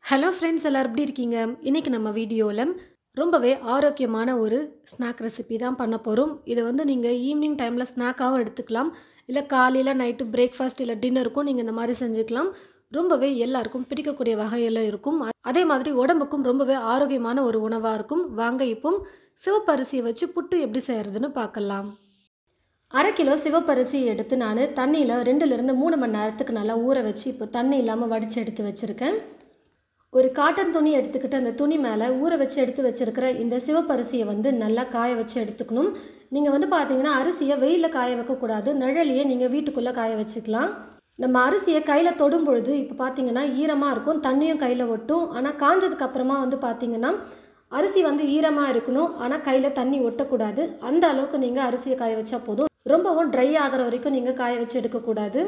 hello friends எல்லோரும் எப்படி இருக்கீங்க இன்றைக்கி நம்ம வீடியோவில் ரொம்பவே ஆரோக்கியமான ஒரு ஸ்நாக் ரெசிபி தான் பண்ண போகிறோம் இதை வந்து நீங்கள் ஈவினிங் டைமில் ஸ்நாக்காகவும் எடுத்துக்கலாம் இல்லை காலையில் நைட்டு பிரேக்ஃபாஸ்ட் இல்லை டின்னருக்கும் நீங்கள் இந்த மாதிரி செஞ்சுக்கலாம் ரொம்பவே எல்லாருக்கும் பிடிக்கக்கூடிய வகையில் இருக்கும் அதே மாதிரி உடம்புக்கும் ரொம்பவே ஆரோக்கியமான ஒரு உணவாக இருக்கும் வாங்க இப்போ சிவப்பரிசியை வச்சு புட்டு எப்படி செய்கிறதுன்னு பார்க்கலாம் அரை கிலோ சிவப்பரிசி எடுத்து நான் தண்ணியில் ரெண்டுலேருந்து மூணு மணி நேரத்துக்கு நல்லா ஊற வச்சு இப்போ தண்ணி இல்லாமல் வடித்து எடுத்து வச்சுருக்கேன் ஒரு காட்டன் துணி எடுத்துக்கிட்டு அந்த துணி மேலே ஊற வச்சு எடுத்து வச்சுருக்கிற இந்த சிவப்பரிசியை வந்து நல்லா காய வச்சு எடுத்துக்கணும் நீங்கள் வந்து பார்த்தீங்கன்னா அரிசியை வெயிலில் காய வைக்கக்கூடாது நிழலையே நீங்கள் வீட்டுக்குள்ளே காய வச்சுக்கலாம் நம்ம அரிசியை கையில் தொடும் பொழுது இப்போ பார்த்தீங்கன்னா ஈரமாக இருக்கும் தண்ணியும் கையில் ஒட்டும் ஆனால் காஞ்சதுக்கு அப்புறமா வந்து பார்த்தீங்கன்னா அரிசி வந்து ஈரமாக இருக்கணும் ஆனால் கையில் தண்ணி ஒட்டக்கூடாது அந்த அளவுக்கு நீங்கள் அரிசியை காய வச்சா போதும் ரொம்பவும் ட்ரை ஆகிற வரைக்கும் நீங்கள் காய வச்சு எடுக்கக்கூடாது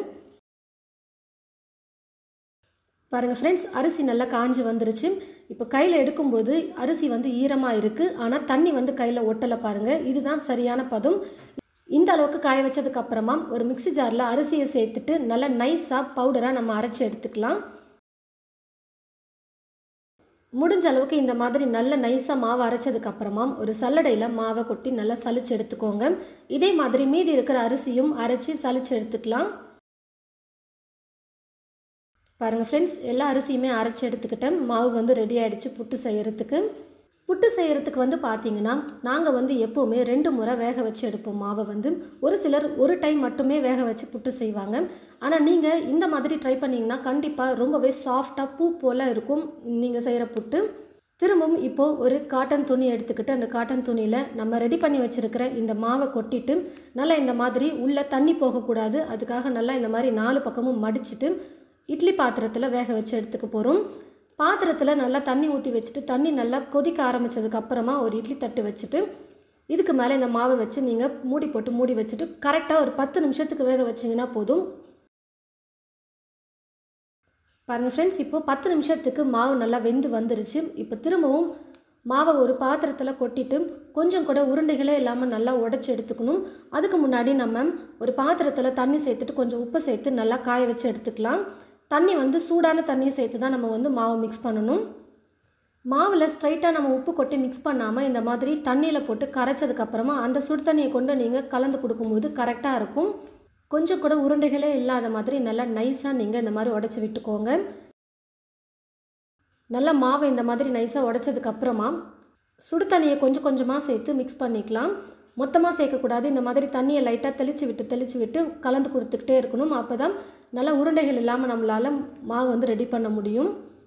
பாருங்கள் ஃப்ரெண்ட்ஸ் அரிசி நல்லா காஞ்சி வந்துருச்சு இப்போ கையில் எடுக்கும்போது அரிசி வந்து ஈரமாக இருக்குது ஆனால் தண்ணி வந்து கையில் ஒட்டலை பாருங்கள் இதுதான் சரியான பதம் இந்த அளவுக்கு காய வச்சதுக்கு அப்புறமா ஒரு மிக்சி ஜாரில் அரிசியை சேர்த்துட்டு நல்லா நைஸாக பவுடராக நம்ம அரைச்சி எடுத்துக்கலாம் முடிஞ்ச அளவுக்கு இந்த மாதிரி நல்ல நைஸாக மாவு அரைச்சதுக்கு அப்புறமா ஒரு சல்லடையில் மாவை கொட்டி நல்லா சலிச்சு எடுத்துக்கோங்க இதே மாதிரி மீதி இருக்கிற அரிசியும் அரைச்சி சலிச்சு எடுத்துக்கலாம் பாருங்கள் ஃப்ரெண்ட்ஸ் எல்லா அரிசியுமே அரைச்சி எடுத்துக்கிட்டேன் மாவு வந்து ரெடி ஆகிடுச்சு புட்டு செய்கிறதுக்கு புட்டு செய்கிறதுக்கு வந்து பார்த்தீங்கன்னா நாங்கள் வந்து எப்போவுமே ரெண்டு முறை வேக வச்சு எடுப்போம் மாவை வந்து ஒரு சிலர் ஒரு டைம் மட்டுமே வேக வச்சு புட்டு செய்வாங்க ஆனால் நீங்கள் இந்த மாதிரி ட்ரை பண்ணிங்கன்னா கண்டிப்பாக ரொம்பவே சாஃப்டாக பூ போல் இருக்கும் நீங்கள் செய்கிற புட்டு திரும்பவும் இப்போது ஒரு காட்டன் துணி எடுத்துக்கிட்டு அந்த காட்டன் துணியில் நம்ம ரெடி பண்ணி வச்சுருக்கிற இந்த மாவை கொட்டிட்டு நல்லா இந்த மாதிரி உள்ளே தண்ணி போகக்கூடாது அதுக்காக நல்லா இந்த மாதிரி நாலு பக்கமும் மடிச்சுட்டு இட்லி பாத்திரத்தில் வேக வச்சு எடுத்துக்க போகிறோம் பாத்திரத்தில் நல்லா தண்ணி ஊற்றி வச்சுட்டு தண்ணி நல்லா கொதிக்க ஆரம்பித்ததுக்கு அப்புறமா ஒரு இட்லி தட்டு வச்சுட்டு இதுக்கு மேலே இந்த மாவை வச்சு நீங்கள் மூடி போட்டு மூடி வச்சுட்டு கரெக்டாக ஒரு பத்து நிமிஷத்துக்கு வேக வச்சிங்கன்னா போதும் பாருங்கள் ஃப்ரெண்ட்ஸ் இப்போது பத்து நிமிஷத்துக்கு மாவு நல்லா வெந்து வந்துருச்சு இப்போ திரும்பவும் மாவை ஒரு பாத்திரத்தில் கொட்டிட்டு கொஞ்சம் கூட உருண்டைகளே இல்லாமல் நல்லா உடச்சி எடுத்துக்கணும் அதுக்கு முன்னாடி நம்ம ஒரு பாத்திரத்தில் தண்ணி சேர்த்துட்டு கொஞ்சம் உப்பு சேர்த்து நல்லா காய வச்சு எடுத்துக்கலாம் தண்ணி வந்து சூடான தண்ணியை சேர்த்து தான் நம்ம வந்து மாவு மிக்ஸ் பண்ணணும் மாவில் ஸ்ட்ரைட்டாக நம்ம உப்பு கொட்டி மிக்ஸ் பண்ணாமல் இந்த மாதிரி தண்ணியில் போட்டு கரைச்சதுக்கப்புறமா அந்த சுடு தண்ணியை கொண்டு நீங்கள் கலந்து கொடுக்கும்போது கரெக்டாக இருக்கும் கொஞ்சம் கூட உருண்டைகளே இல்லாத மாதிரி நல்லா நைஸாக நீங்கள் இந்த மாதிரி உடச்சி விட்டுக்கோங்க நல்லா மாவை இந்த மாதிரி நைஸாக உடச்சதுக்கப்புறமா சுடு தண்ணியை கொஞ்சம் கொஞ்சமாக சேர்த்து மிக்ஸ் பண்ணிக்கலாம் மொத்தமாக சேர்க்கக்கூடாது இந்த மாதிரி தண்ணியை லைட்டாக தெளித்து விட்டு தெளித்து விட்டு கலந்து கொடுத்துக்கிட்டே இருக்கணும் அப்போ தான் நல்லா உருண்டைகள் இல்லாமல் நம்மளால் மாவு வந்து ரெடி பண்ண முடியும்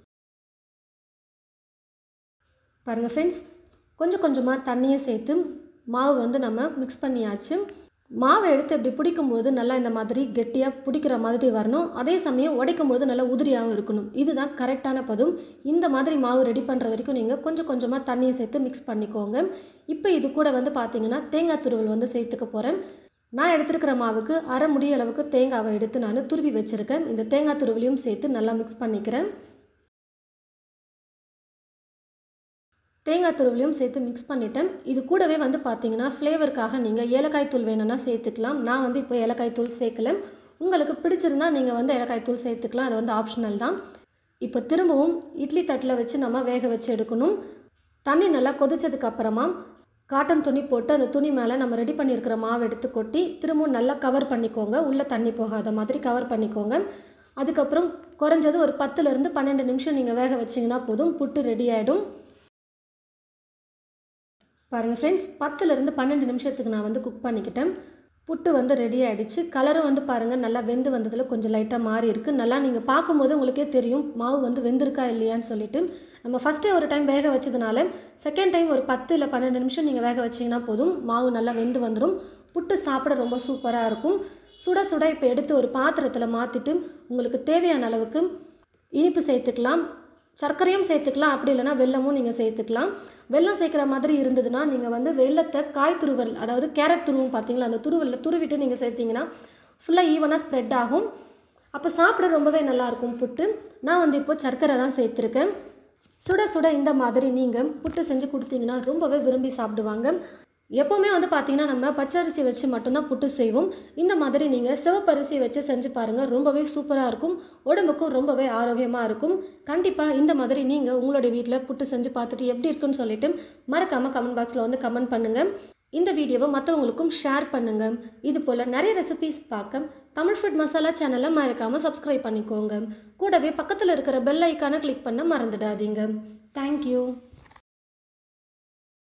பாருங்கள் ஃப்ரெண்ட்ஸ் கொஞ்சம் கொஞ்சமாக தண்ணியை சேர்த்து மாவு வந்து நம்ம மிக்ஸ் பண்ணியாச்சு மாவை எடுத்து இப்படி பிடிக்கும்போது நல்லா இந்த மாதிரி கெட்டியாக பிடிக்கிற மாதிரி வரணும் அதே சமயம் உடைக்கும் போது நல்லா உதிரியாகவும் இருக்கணும் இதுதான் கரெக்டான பதம் இந்த மாதிரி மாவு ரெடி பண்ணுற வரைக்கும் நீங்கள் கொஞ்சம் கொஞ்சமாக தண்ணியை சேர்த்து மிக்ஸ் பண்ணிக்கோங்க இப்போ இது கூட வந்து பார்த்தீங்கன்னா தேங்காய் துருவல் வந்து சேர்த்துக்க போகிறேன் நான் எடுத்துருக்கிற மாவுக்கு அரை முடி அளவுக்கு தேங்காவை எடுத்து நான் துருவி வச்சுருக்கேன் இந்த தேங்காய் துருவலையும் சேர்த்து நல்லா மிக்ஸ் பண்ணிக்கிறேன் தேங்காய் துருவிலையும் சேர்த்து மிக்ஸ் பண்ணிட்டேன் இது கூடவே வந்து பார்த்தீங்கன்னா ஃப்ளேவருக்காக நீங்கள் ஏலக்காய் தூள் வேணும்னா சேர்த்துக்கலாம் நான் வந்து இப்போ ஏலக்காய் தூள் சேர்க்கல உங்களுக்கு பிடிச்சிருந்தா நீங்கள் வந்து ஏலக்காய் தூள் சேர்த்துக்கலாம் அது வந்து ஆப்ஷனல் தான் இப்போ திரும்பவும் இட்லி தட்டில் வச்சு நம்ம வேக வச்சு எடுக்கணும் தண்ணி நல்லா கொதிச்சதுக்கு அப்புறமா காட்டன் துணி போட்டு அந்த துணி மேலே நம்ம ரெடி பண்ணியிருக்கிற மாவு எடுத்து கொட்டி திரும்பவும் நல்லா கவர் பண்ணிக்கோங்க உள்ளே தண்ணி போகாத மாதிரி கவர் பண்ணிக்கோங்க அதுக்கப்புறம் குறைஞ்சது ஒரு பத்துலேருந்து பன்னெண்டு நிமிஷம் நீங்கள் வேக வச்சிங்கன்னா போதும் புட்டு ரெடி ஆகிடும் பாருங்கள் ஃப்ரெண்ட்ஸ் பத்துலேருந்து பன்னெண்டு நிமிஷத்துக்கு நான் வந்து குக் பண்ணிக்கிட்டேன் புட்டு வந்து ரெடி ஆகிடுச்சு கலரும் வந்து பாருங்கள் நல்லா வெந்து வந்ததில் கொஞ்சம் லைட்டாக மாறி இருக்குது நல்லா நீங்கள் பார்க்கும்போது உங்களுக்கே தெரியும் மாவு வந்து வெந்திருக்கா இல்லையான்னு சொல்லிட்டு நம்ம ஃபஸ்ட்டே ஒரு டைம் வேக வச்சதுனால செகண்ட் டைம் ஒரு பத்து இல்லை பன்னெண்டு நிமிஷம் நீங்கள் வேக வச்சிங்கன்னா போதும் மாவு நல்லா வெந்து வந்துடும் புட்டு சாப்பிட ரொம்ப சூப்பராக இருக்கும் சுட சுட இப்போ எடுத்து ஒரு பாத்திரத்தில் மாற்றிட்டு உங்களுக்கு தேவையான அளவுக்கு இனிப்பு சேர்த்துக்கலாம் சர்க்கரையும் சேர்த்துக்கலாம் அப்படி இல்லைனா வெல்லமும் நீங்கள் சேர்த்துக்கலாம் வெல்லம் சேர்க்குற மாதிரி இருந்ததுன்னா நீங்கள் வந்து வெள்ளத்தை காய் துருவல் அதாவது கேரட் துருவும் பார்த்தீங்களா அந்த துருவலில் துருவிட்டு நீங்கள் சேர்த்திங்கன்னா ஃபுல்லாக ஈவனாக ஸ்ப்ரெட் ஆகும் அப்போ சாப்பிட ரொம்பவே நல்லாயிருக்கும் புட்டு நான் வந்து இப்போ சர்க்கரை தான் சேர்த்துருக்கேன் சுட சுட இந்த மாதிரி நீங்கள் புட்டு செஞ்சு கொடுத்தீங்கன்னா ரொம்பவே விரும்பி சாப்பிடுவாங்க எப்போவுமே வந்து பார்த்தீங்கன்னா நம்ம பச்சரிசி வச்சு மட்டும்தான் புட்டு செய்வோம் இந்த மாதிரி நீங்கள் சிவப்பரிசி வச்சு செஞ்சு பாருங்கள் ரொம்பவே சூப்பராக இருக்கும் உடம்புக்கும் ரொம்பவே ஆரோக்கியமாக இருக்கும் கண்டிப்பாக இந்த மாதிரி நீங்கள் உங்களுடைய வீட்டில் புட்டு செஞ்சு பார்த்துட்டு எப்படி இருக்குன்னு சொல்லிட்டு மறக்காமல் கமெண்ட் பாக்ஸில் வந்து கமெண்ட் பண்ணுங்கள் இந்த வீடியோவை மற்றவங்களுக்கும் ஷேர் பண்ணுங்கள் இது போல் நிறைய ரெசிபீஸ் பார்க்க தமிழ் ஃபுட் மசாலா சேனலை மறக்காமல் சப்ஸ்கிரைப் பண்ணிக்கோங்க கூடவே பக்கத்தில் இருக்கிற பெல் ஐக்கானை கிளிக் பண்ண மறந்துடாதீங்க தேங்க்யூ